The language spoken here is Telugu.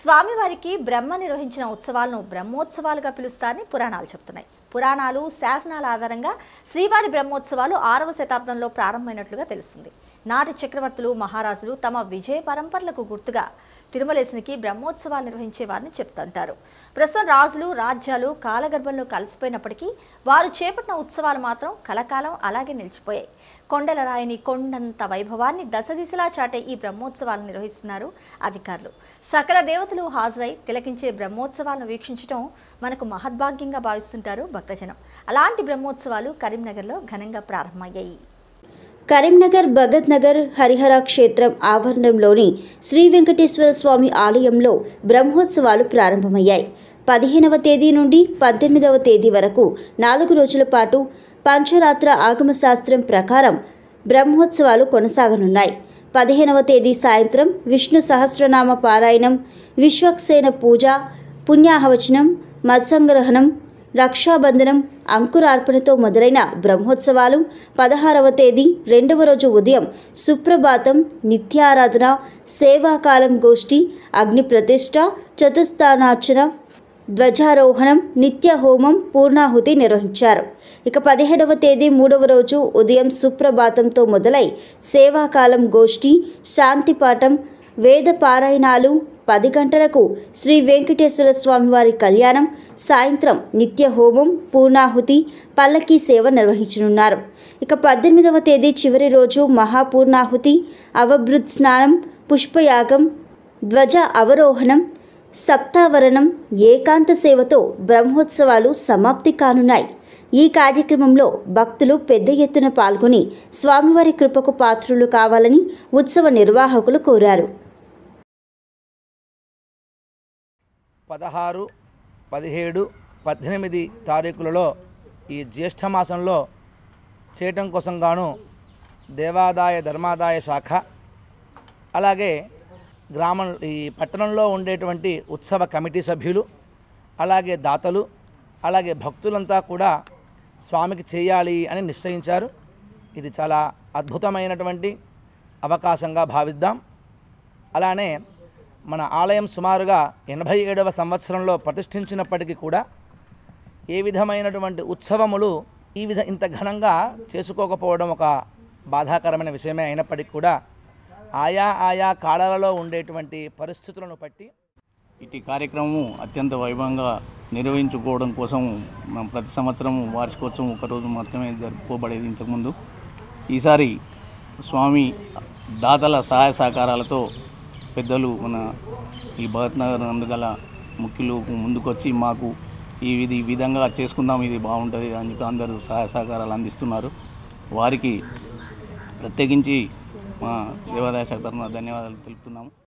స్వామివారికి బ్రహ్మ నిర్వహించిన ఉత్సవాలను బ్రహ్మోత్సవాలుగా పిలుస్తారని పురాణాలు చెప్తున్నాయి పురాణాలు శాసనాల ఆధారంగా శ్రీవారి బ్రహ్మోత్సవాలు ఆరవ శతాబ్దంలో ప్రారంభమైనట్లుగా తెలుస్తుంది నాటి చక్రవర్తులు మహారాజులు తమ విజయ పరంపరలకు గుర్తుగా తిరుమలేసునికి బ్రహ్మోత్సవాలు నిర్వహించేవారని చెప్తుంటారు ప్రస్తుతం రాజులు రాజ్యాలు కాలగర్భంలో కలిసిపోయినప్పటికీ వారు చేపట్టిన ఉత్సవాలు మాత్రం కలకాలం అలాగే నిలిచిపోయాయి కొండల రాయిని కొండంత వైభవాన్ని దశ దిశలా చాటే ఈ బ్రహ్మోత్సవాలను నిర్వహిస్తున్నారు అధికారులు సకల దేవతలు హాజరై తిలకించే బ్రహ్మోత్సవాలను వీక్షించడం మనకు మహద్భాగ్యంగా భావిస్తుంటారు భక్తజనం అలాంటి బ్రహ్మోత్సవాలు కరీంనగర్లో ఘనంగా ప్రారంభమయ్యాయి కరీంనగర్ భగత్ నగర్ హరిహర క్షేత్రం ఆవరణంలోని శ్రీ వెంకటేశ్వర స్వామి ఆలయంలో బ్రహ్మోత్సవాలు ప్రారంభమయ్యాయి పదిహేనవ తేదీ నుండి పద్దెనిమిదవ తేదీ వరకు నాలుగు రోజుల పాటు పంచరాత్ర ఆగమ శాస్త్రం ప్రకారం బ్రహ్మోత్సవాలు కొనసాగనున్నాయి పదిహేనవ తేదీ సాయంత్రం విష్ణు సహస్రనామ పారాయణం విశ్వక్సేన పూజ పుణ్యాహవచనం మత్సంగ్రహణం రక్షాబంధనం అంకురార్పణతో మొదలైన బ్రహ్మోత్సవాలు పదహారవ తేదీ రెండవ రోజు ఉదయం సుప్రభాతం నిత్యారాధన సేవాకాలం గోష్ఠి అగ్ని ప్రతిష్ట చతుస్థానార్చన ధ్వజారోహణం నిత్య హోమం పూర్ణాహుతి నిర్వహించారు ఇక పదిహేడవ తేదీ మూడవ రోజు ఉదయం సుప్రభాతంతో మొదలై సేవాకాలం గోష్ఠి శాంతిపాఠం వేద పారాయణాలు పది గంటలకు శ్రీ వెంకటేశ్వర స్వామివారి కళ్యాణం సాయంత్రం నిత్య హోమం పూర్ణాహుతి పల్లకీ సేవ నిర్వహించనున్నారు ఇక పద్దెనిమిదవ తేదీ చివరి రోజు మహాపూర్ణాహుతి అవభృత్ స్నానం పుష్పయాగం ధ్వజ అవరోహణం సప్తావరణం ఏకాంత సేవతో బ్రహ్మోత్సవాలు సమాప్తి కానున్నాయి ఈ కార్యక్రమంలో భక్తులు పెద్ద ఎత్తున పాల్గొని స్వామివారి కృపకు పాత్రులు కావాలని ఉత్సవ నిర్వాహకులు కోరారు పదహారు పదిహేడు పద్దెనిమిది తారీఖులలో ఈ జ్యేష్ఠ మాసంలో చేయటం కోసం గాను దేవాదాయ ధర్మాదాయ శాఖ అలాగే గ్రామం ఈ పట్టణంలో ఉండేటువంటి ఉత్సవ కమిటీ సభ్యులు అలాగే దాతలు అలాగే భక్తులంతా కూడా స్వామికి చేయాలి అని నిశ్చయించారు ఇది చాలా అద్భుతమైనటువంటి అవకాశంగా భావిద్దాం అలానే మన ఆలయం సుమారుగా ఎనభై ఏడవ సంవత్సరంలో ప్రతిష్ఠించినప్పటికీ కూడా ఏ విధమైనటువంటి ఉత్సవములు ఈ విధ ఇంత ఘనంగా చేసుకోకపోవడం ఒక బాధాకరమైన విషయమే అయినప్పటికీ కూడా ఆయా ఆయా కాలాలలో ఉండేటువంటి పరిస్థితులను బట్టి ఇటు కార్యక్రమం అత్యంత వైభవంగా నిర్వహించుకోవడం కోసం మనం ప్రతి సంవత్సరం వార్షికోత్సవం ఒకరోజు మాత్రమే జరుపుకోబడేది ఇంతకుముందు ఈసారి స్వామి దాతల సహాయ సహకారాలతో పెద్దలు మన ఈ భగత్ నగర్ నందుగల ముఖ్యులు ముందుకొచ్చి మాకు ఈ ఇది ఈ విధంగా చేసుకుందాం ఇది బాగుంటుంది అని చెప్పి అందరూ సహాయ సహకారాలు అందిస్తున్నారు వారికి ప్రత్యేకించి మా దేవాదాయ శాఖ తరఫున ధన్యవాదాలు తెలుపుతున్నాము